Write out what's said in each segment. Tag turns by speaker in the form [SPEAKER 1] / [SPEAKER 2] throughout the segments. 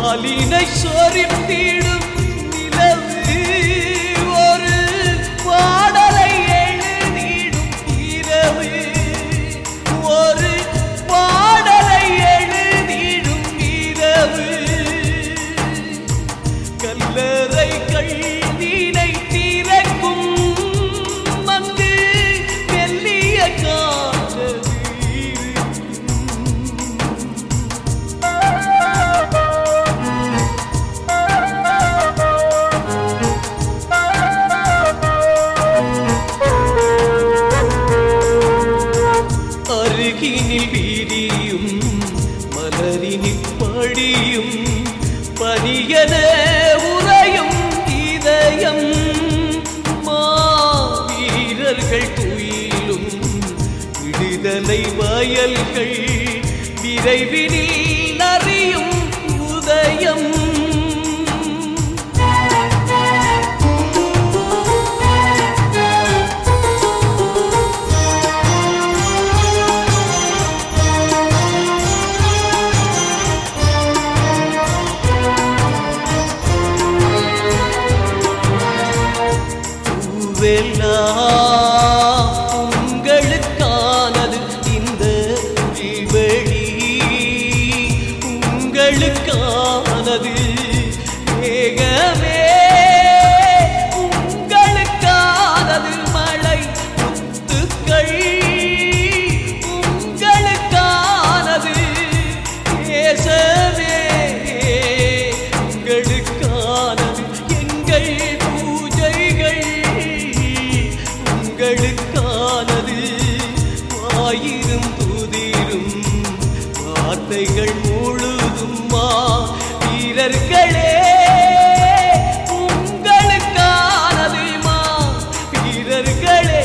[SPEAKER 1] பாலினை சொரித்திடும் நிலவு ஒரு பாடலை எழுதிடும் இரவு ஒரு பாடலை எழுதிடும் இரவு கல்லறை கள்ளினை திறக்கும் வந்து மெல்லிய காதல் அருகினில் வீரியும் மலரினில் படியும் பனியன உறையும் இதயம் மாவீரர்கள் துயிலும் விடுதலை வயல்கள் விரைவினில் அறியும் உதயம் பூவெல்லாம் உங்களுக்கானது இந்த வெளி உங்களுக்கானது மேகமே உங்களுக்கானது மழை முத்துக்கள் உங்களுக்கானது தேசமே உங்களுக்கானது எங்கள் பூஜைகள் உங்களுக்கானது ஆயிரம் துதிரும் வார்த்தைகள் முழுதும் மா வீரர்களே உங்களுக்கானது மா வீரர்களே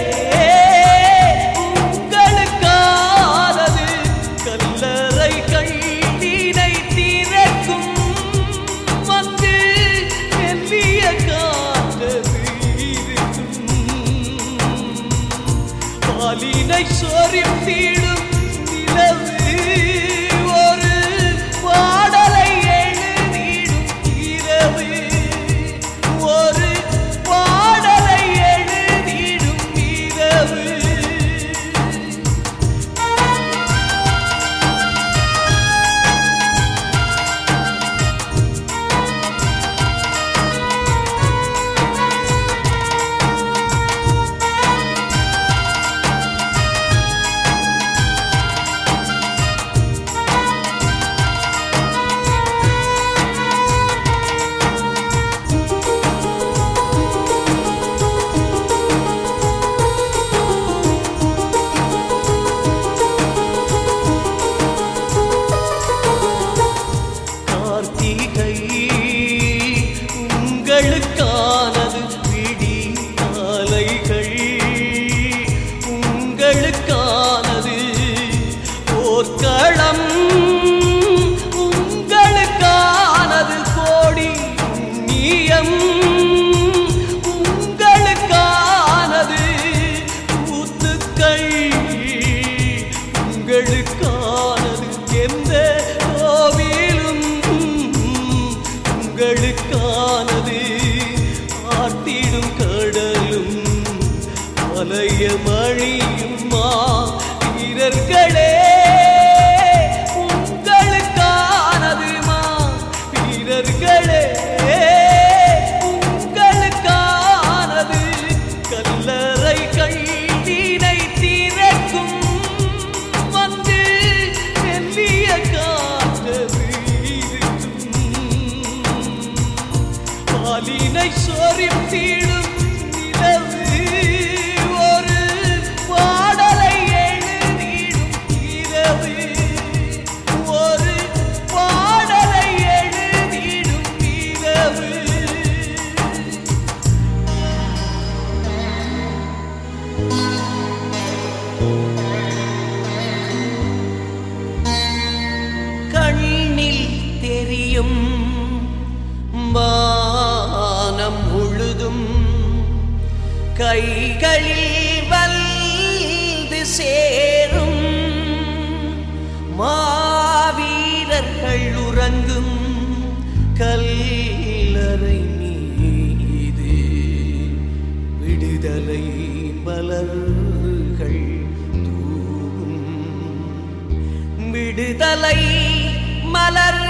[SPEAKER 1] உங்களுக்கானது கல்லறை கள்ளினை திறக்கும் வந்து மெல்லிய காதது இருக்கும் பாலினை சொரித்திடும் நிலவு ஒரு பாடலை எழுதிடும் இரவு ஒரு பாடலை எழுதிடும் இரவு கார்த்திகை உங்களுக்கானது விடி காலைகள் உங்களுக்கானது போர்க்களம் உங்களுக்கானது கோடி புண்ணியம் உங்களுக்கானது கூத்துக்கள் உங்களுக்கானது எந்த கோவிலும் உங்களுக்கானது ஆட்டிடும் கடலும் மலைய மழியுமா வீரர்களே உங்களுக்கானது மா வீரர்களே உங்களுக்கானது கல்லறை கள்ளினை திறக்கும் வந்து மெல்லிய காதது இருக்கும் பாலினை சொரித்திடும் நிலவு ஒரு பாடலை எழுதிடும் இரவு ஒரு பாடலை எழுதிடும் இரவு கண்ணில் தெரியும் வானம் முழுதும் கைகளில் வந்து சேரும் மாவீரர்கள் உறங்கும் மலர்கள் தூவும் விடுதலை மலர்